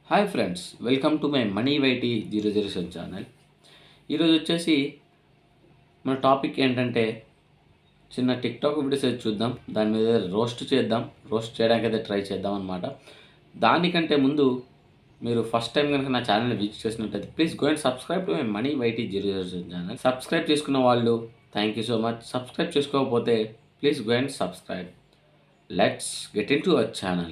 Hi friends welcome to my money YT zero zero seven channel ఈరోజు వచ్చేసి మన topic ఏంటంటే చిన్న టిక్ టాక్ వీడియోస్ అయితే చూద్దాం దాని మీద రోస్ట్ చేద్దాం రోస్ట్ చేయడానికి అయితే ట్రై చేద్దాం అనమాట దానికంటే ముందు మీరు ఫస్ట్ టైం కనుక నా ఛానల్ని విజిట్ చేసినట్టయితే please go and subscribe to my money YT zero zero seven channel subscribe చేసుకున్న వాళ్ళు thank you so much subscribe చేసుకోకపోతే please go and subscribe let's get into our channel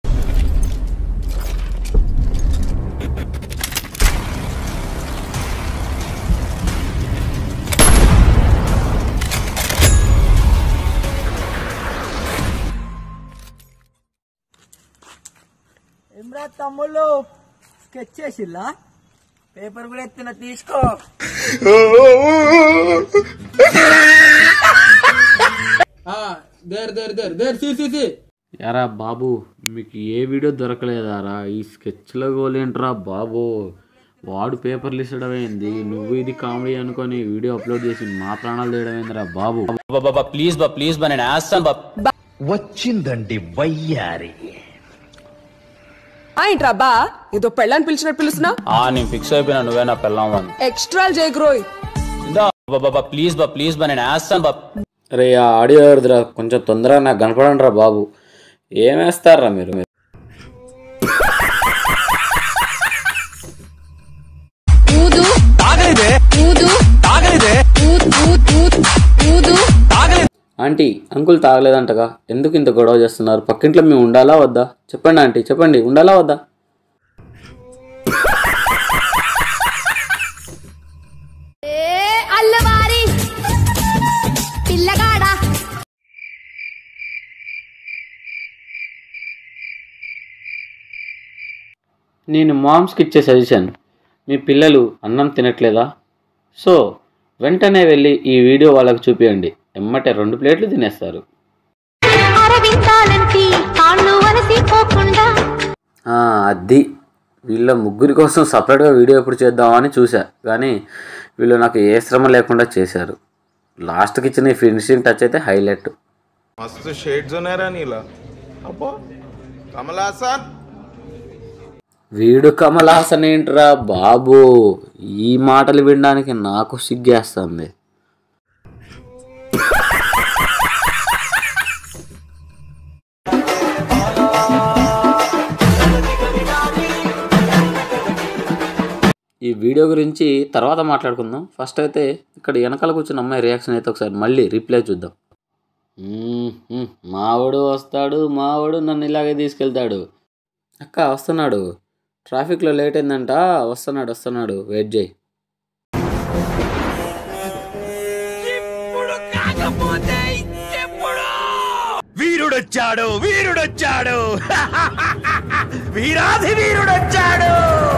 ఏమ్రా తమ్ముళ్ళు sketch చేసిల్లా పేపర్ కూడా ఎత్తున తీసుకో there there there there C C C యారా బాబు మీకు ఏ వీడియో దొరకలేదారా ఈ స్కెచ్లో గోలేంట్రా బాబు వాడు పేపర్లు ఇచ్చడం ఏంది నువ్వు ఇది కామెడీ అనుకొని వీడియో అప్లోడ్ చేసి మా ప్రాణాలు తీయడం ఏందిరా బాబు ప్లీజ్ బా ప్లీజ్ బా నేను వేస్తాను బా వచ్చిందండి వయ్యారి ఆ ఏంట్రా బా ఏదో పెళ్ళని పిలిచినట్టు పిలుస్తున్నా ఆ నేను ఫిక్స్ అయిపోయినా నువ్వే నా పెళ్ళాం అని ఎక్స్ట్రా జయగ్రోయ్ ఇందా బాబా ప్లీజ్ బా ప్లీజ్ బా నేను వేస్తాను బా రే ఆ ఆడియో ఎవరిదిరా కొంచెం తొందరగా నాకు కనపడండి రా బాబు ఏమేస్తారా మీరు ఊదు ఊదు ఊద్ ఊద్ ఊద్ ఊదు ఆంటీ అంకుల్ తాగలేదంటగా ఎందుకు ఇంత గొడవ చేస్తున్నారు పక్కింట్లో మేము ఉండాలా వద్దా చెప్పండి ఆంటీ చెప్పండి ఉండాలా వద్దా ఏ అల్లవారి పిల్లగాడా నేను మామ్స్కి ఇచ్చే సజెషన్ మీ పిల్లలు అన్నం తినట్లేదా సో వెంటనే వెళ్ళి ఈ వీడియో వాళ్ళకి చూపించండి ఎమ్మటే రెండు ప్లేట్లు తినేస్తారు అరవింతాలంటి కాళ్ళు అలసిపోకుండా ఆ, అది వీళ్ళ ముగ్గురి కోసం సపరేట్గా వీడియో ఎప్పుడు చేద్దామని చూసా కానీ వీళ్ళు నాకు ఏ శ్రమ లేకుండా చేశారు లాస్ట్కి ఇచ్చిన ఈ ఫినిషింగ్ టచ్ అయితే హైలైట్ मस्त शेड्स नाही रा नीला अप्पा कमला असा వీడు కమలాసన్ ఏంట్రా బాబు ఈ మాటలు వినడానికి నాకు సిగ్గేస్తుంది ఈ వీడియో గురించి తర్వాత మాట్లాడుకుందాం ఫస్ట్ అయితే ఇక్కడ వెనకాల కూర్చున్న అమ్మాయి రియాక్షన్ అయితే ఒకసారి మళ్ళీ రిప్లై చూద్దాం మ్మ్, మ్మ్, మావాడు వస్తాడు మావాడు నన్ను ఇలాగే తీసుకెళ్తాడు అక్క వస్తున్నాడు ట్రాఫిక్లో లేట్ అయిందంట వస్తున్నాడు వస్తున్నాడు వెయిట్ చేయి వీరుడొచ్చాడు వీరుడొచ్చాడు వీరాధి వీరుడొచ్చాడు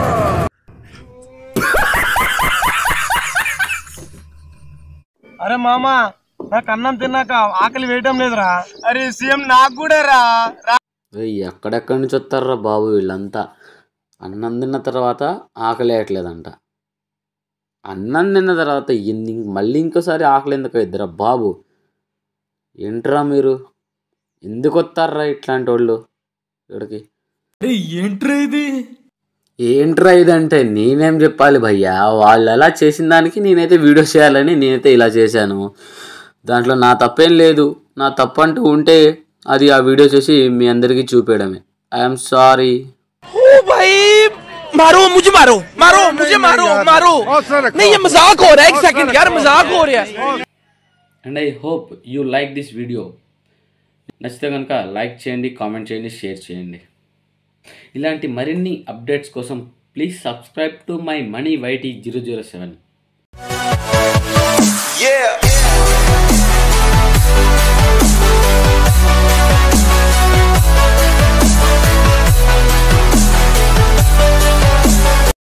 అరే మామ నాకు అన్నం తిన్నాక ఆకలి వేయటం లేదురా అరే సీఎం నాకు కూడా రా ఏయ్, ఎక్కడెక్కడి నుంచి వస్తారా బాబు వీళ్ళంతా అన్నం తిన్న తర్వాత ఆకలి వేయట్లేదంట అన్నం తిన్న తర్వాత ఎన్ని మళ్ళీ ఇంకోసారి ఆకలి ఎందుకు ఇద్దరా బాబు ఏంట్రా మీరు ఎందుకు వస్తారా ఇట్లాంటి వాళ్ళు ఇక్కడికి ఏంట్రా ఇది ఏంట్రా ఇదంటే నేనేం చెప్పాలి భయ్యా వాళ్ళు ఎలా చేసిన దానికి నేనైతే వీడియో చేయాలని నేనైతే ఇలా చేశాను దాంట్లో నా తప్పేం లేదు నా తప్పు అంటూ ఉంటే అది ఆ వీడియో చేసి మీ అందరికీ చూపించడమే ఐఎమ్ సారీ ओ भाई मारो मुझे मारो मारो मुझे मारो मारो नहीं ये मजाक हो रहा है एक सेकंड यार मजाक हो रहा है and I hope you like this video నచ్చితే కనుక లైక్ చేయండి కామెంట్ చేయండి షేర్ చేయండి ఇలాంటి మరిన్ని అప్డేట్స్ కోసం please subscribe to my money YT zero zero seven Yeah.